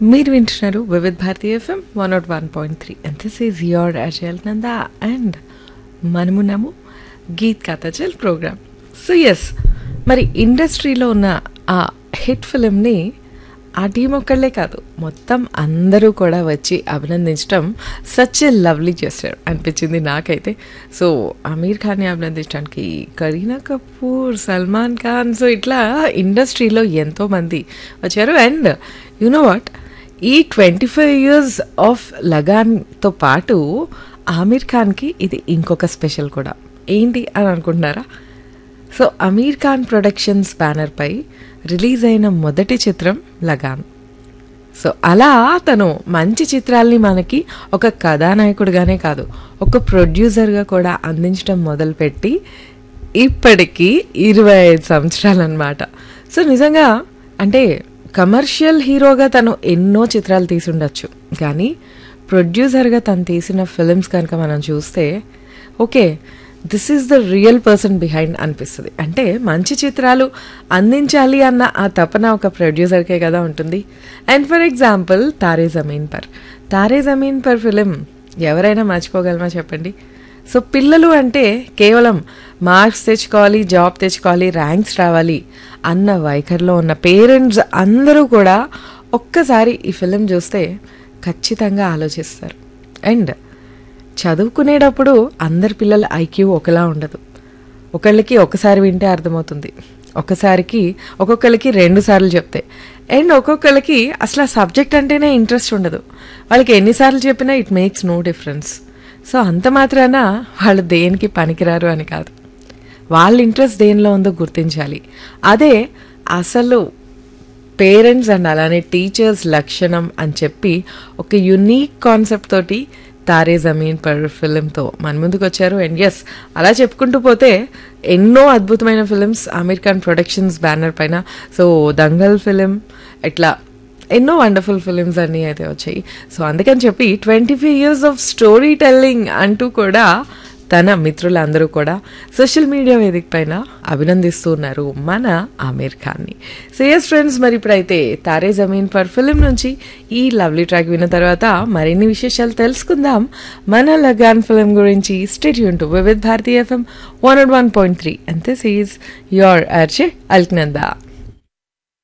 మీరు వింటున్నారు Vividh Bharati FM one naught one point three and this is your అజయల్ Nanda and మనమున్నాము గీత్ కథచల్ ప్రోగ్రామ్ సో ఎస్ మరి ఇండస్ట్రీలో ఉన్న ఆ హిట్ ఫిలింని ఆ టీం ఒక్కళ్ళే కాదు మొత్తం అందరూ కూడా వచ్చి అభినందించడం సచ్ ఎ లవ్లీ చేస్తారు అనిపించింది నాకైతే సో అమీర్ ఖాన్ని అభినందించడానికి కరీనా కపూర్ సల్మాన్ ఖాన్ సో ఇట్లా ఇండస్ట్రీలో ఎంతోమంది వచ్చారు అండ్ యు నో వాట్ ఈ ట్వంటీ ఫైవ్ ఇయర్స్ ఆఫ్ లగాన్తో పాటు ఆమీర్ ఖాన్కి ఇది ఇంకొక స్పెషల్ కూడా ఏంటి అని అనుకుంటున్నారా సో అమీర్ ఖాన్ ప్రొడక్షన్స్ బ్యానర్పై రిలీజ్ అయిన మొదటి చిత్రం లగాన్ సో అలా తను మంచి చిత్రాల్ని మనకి ఒక కథానాయకుడిగానే కాదు ఒక ప్రొడ్యూసర్గా కూడా అందించడం మొదలుపెట్టి ఇప్పటికీ ఇరవై ఐదు సంవత్సరాలు అనమాట సో నిజంగా అంటే కమర్షియల్ హీరోగా తను ఎన్నో చిత్రాలు తీసుండొచ్చు కానీ ప్రొడ్యూసర్గా తను తీసిన ఫిలిమ్స్ కనుక మనం చూస్తే okay this is the real person behind అనిపిస్తుంది అంటే మంచి చిత్రాలు అందించాలి అన్న ఆ తపన ఒక ప్రొడ్యూసర్కే కదా ఉంటుంది and for example Taare Zameen Par Taare Zameen Par film ఎవరైనా మర్చిపోగలమా చెప్పండి సో పిల్లలు అంటే కేవలం మార్క్స్ తెచ్చుకోవాలి జాబ్ తెచ్చుకోవాలి ర్యాంక్స్ రావాలి అన్న వైఖరిలో ఉన్న పేరెంట్స్ అందరూ కూడా ఒక్కసారి ఈ ఫిలిం చూస్తే ఖచ్చితంగా ఆలోచిస్తారు అండ్ చదువుకునేటప్పుడు అందరి పిల్లల ఐక్యూ ఒకలా ఉండదు ఒకళ్ళకి ఒకసారి వింటే అర్థమవుతుంది ఒకసారికి ఒక్కొక్కరికి రెండు సార్లు చెప్తే అండ్ ఒక్కొక్కరికి అసలు ఆ సబ్జెక్ట్ అంటేనే ఇంట్రెస్ట్ ఉండదు వాళ్ళకి ఎన్నిసార్లు చెప్పినా it makes no difference so అంత మాత్రాన వాళ్ళు దేనికి పనికిరారు అని కాదు వాళ్ళ ఇంట్రెస్ట్ దేనిలో ఉందో గుర్తించాలి అదే అసలు పేరెంట్స్ అండ్ అలానే టీచర్స్ లక్షణం అని చెప్పి ఒక యునీక్ కాన్సెప్ట్ తోటి తారే జమీన్ పర్ ఫిలింతో మన ముందుకు వచ్చారు అండ్ ఎస్ అలా చెప్పుకుంటూ పోతే ఎన్నో అద్భుతమైన films Aamir Khan productions banner పైన సో దంగల్ ఫిలిం ఇట్లా ఎన్నో వండర్ఫుల్ ఫిలిమ్స్ అన్నీ అయితే వచ్చాయి సో అందుకని చెప్పి twenty five years of story telling అంటూ కూడా తన మిత్రులందరూ కూడా సోషల్ మీడియా వేదిక పైన అభినందిస్తూ ఉన్నారు మన ఆమీర్ ఖాన్ని సో ఎస్ ఫ్రెండ్స్ మరి ఇప్పుడైతే తారే జమీన్ పర్ ఫిలిం నుంచి ఈ లవ్లీ ట్రాక్ విన్న తర్వాత మరిన్ని విశేషాలు తెలుసుకుందాం మన లగాన్ ఫిలిం గురించి స్టేట్ యూన్ to Vividh Bharati FM one one point three and this is your అర్చే అల్క్నందా